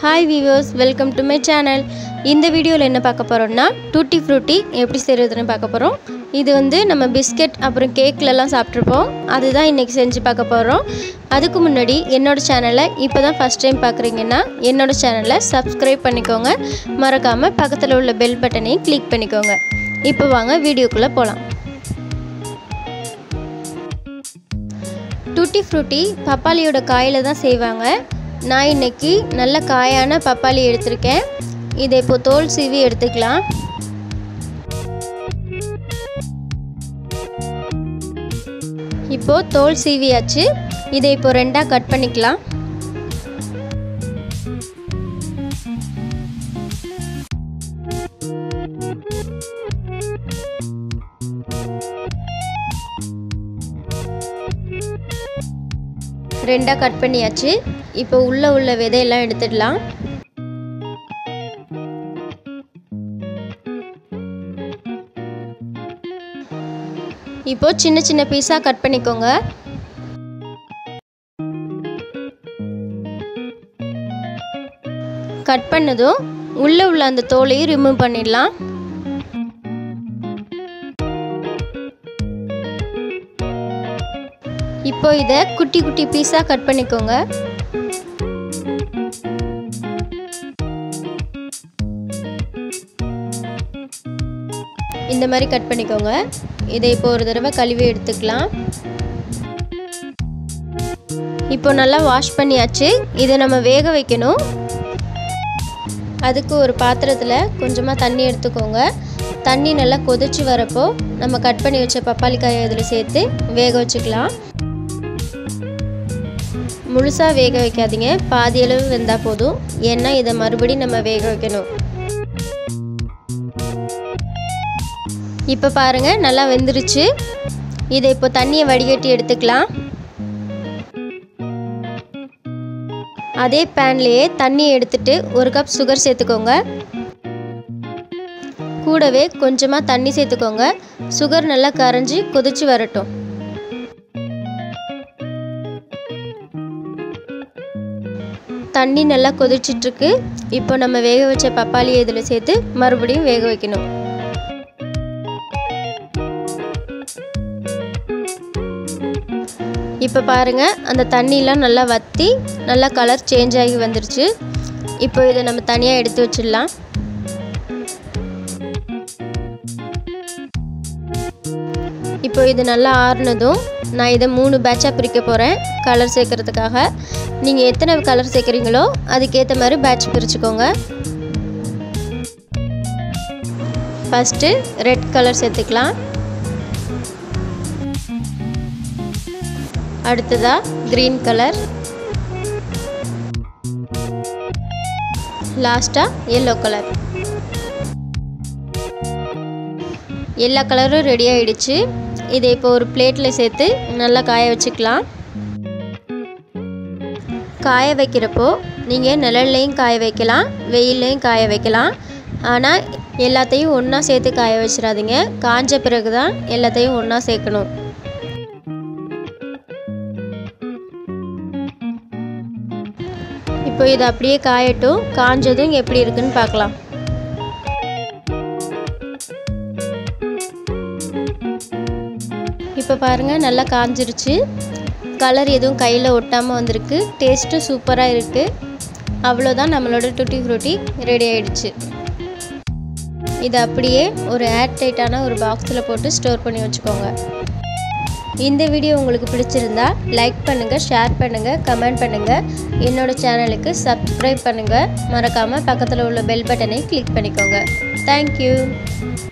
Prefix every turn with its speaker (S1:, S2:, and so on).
S1: hi viewers welcome to my channel இந்த வீடியோவில் என்ன பார்க்க போகிறோம்னா டூட்டி ஃப்ரூட்டி எப்படி செய்கிறதுன்னு பார்க்க போகிறோம் இது வந்து நம்ம பிஸ்கட் அப்புறம் கேக்லலாம் சாப்பிட்ருப்போம் அதுதான் இன்றைக்கி செஞ்சு பார்க்க போகிறோம் அதுக்கு முன்னாடி என்னோடய சேனலை இப்போ தான் ஃபஸ்ட் டைம் பார்க்குறீங்கன்னா என்னோடய சேனலை சப்ஸ்கிரைப் பண்ணிக்கோங்க மறக்காமல் பக்கத்தில் உள்ள பெல் பட்டனையும் கிளிக் பண்ணிக்கோங்க இப்போ வாங்க வீடியோக்குள்ளே போகலாம் டூட்டி ஃப்ரூட்டி பப்பாளியோட காயில் தான் செய்வாங்க நான் இன்னைக்கு நல்ல காயான பப்பாளி எடுத்திருக்கேன் இதை இப்போ தோல் சீவி எடுத்துக்கலாம் இப்போ தோல் சீவியாச்சு இதை இப்போ ரெண்டாக கட் பண்ணிக்கலாம் ரெண்டாக கட் பண்ணியாச்சு இப்போ உள்ளே உள்ள விதையெல்லாம் எடுத்துடலாம் இப்போ சின்ன சின்ன பீஸாக கட் பண்ணிக்கோங்க கட் பண்ணதும் உள்ளே உள்ள அந்த தோலையும் ரிமூவ் பண்ணிடலாம் இப்போ இதை குட்டி குட்டி பீஸாக கட் பண்ணிக்கோங்க இந்த மாதிரி கட் பண்ணிக்கோங்க இதை இப்போ ஒரு தடவை கழுவி எடுத்துக்கலாம் இப்போ நல்லா வாஷ் பண்ணியாச்சு இதை நம்ம வேக வைக்கணும் அதுக்கு ஒரு பாத்திரத்தில் கொஞ்சமாக தண்ணி எடுத்துக்கோங்க தண்ணி நல்லா கொதிச்சு வரப்போ நம்ம கட் பண்ணி வச்ச பப்பாளி காயை இதில் சேர்த்து வேக வச்சுக்கலாம் முழுசாக வேக வைக்காதீங்க பாதி அளவு வெந்தால் போதும் ஏன்னா இதை மறுபடியும் நம்ம வேக வைக்கணும் இப்போ பாருங்கள் நல்லா வெந்துருச்சு இதை இப்போ தண்ணியை வடிகட்டி எடுத்துக்கலாம் அதே பேன்லேயே தண்ணியை எடுத்துட்டு ஒரு கப் சுகர் சேர்த்துக்கோங்க கூடவே கொஞ்சமாக தண்ணி சேர்த்துக்கோங்க சுகர் நல்லா கரைஞ்சி கொதிச்சு வரட்டும் தண்ணி நல்லா கொதிச்சிட்ருக்கு இப்போ நம்ம வேக வச்ச பப்பாளியை இதில் சேர்த்து மறுபடியும் வேக வைக்கணும் இப்போ பாருங்கள் அந்த தண்ணியெலாம் நல்லா வற்றி நல்லா கலர் சேஞ்ச் ஆகி வந்துருச்சு இப்போ இதை நம்ம தனியாக எடுத்து வச்சிடலாம் இப்போ இது நல்லா ஆறுனதும் நான் இதை மூணு பேட்சாக பிரிக்க போகிறேன் கலர் சேர்க்குறதுக்காக நீங்கள் எத்தனை கலர் சேர்க்குறீங்களோ அதுக்கேற்ற மாதிரி பேட்ச் பிரிச்சுக்கோங்க ஃபஸ்ட்டு ரெட் கலர் சேர்த்துக்கலாம் அடுத்ததாக க்ரீன் கலர் லாஸ்ட்டாக எல்லோ கலர் எல்லா கலரும் ரெடி ஆகிடுச்சு இதை இப்போ ஒரு பிளேட்டில் சேர்த்து நல்லா காய வச்சுக்கலாம் காய வைக்கிறப்போ நீங்கள் நிழல்லையும் காய வைக்கலாம் வெயில்லையும் காய வைக்கலாம் ஆனால் எல்லாத்தையும் ஒன்றா சேர்த்து காய வச்சிடாதீங்க காஞ்ச பிறகு தான் எல்லாத்தையும் ஒன்றா சேர்க்கணும் இப்போ இது அப்படியே காயட்டும் காஞ்சதும் எப்படி இருக்குன்னு பார்க்கலாம் இப்போ பாருங்கள் நல்லா காஞ்சிருச்சு கலர் எதுவும் கையில் ஒட்டாமல் வந்திருக்கு டேஸ்ட்டும் சூப்பராக இருக்குது அவ்வளோதான் நம்மளோட டுட்டி ஃப்ரூட்டி ரெடி ஆயிடுச்சு இது அப்படியே ஒரு ஏர் டைட்டான ஒரு பாக்ஸில் போட்டு ஸ்டோர் பண்ணி வச்சுக்கோங்க இந்த வீடியோ உங்களுக்கு பிடிச்சிருந்தா லைக் பண்ணுங்கள் ஷேர் பண்ணுங்கள் கமெண்ட் பண்ணுங்கள் என்னோடய சேனலுக்கு சப்ஸ்கிரைப் பண்ணுங்கள் மறக்காமல் பக்கத்தில் உள்ள பெல் பட்டனை கிளிக் பண்ணிக்கோங்க தேங்க்யூ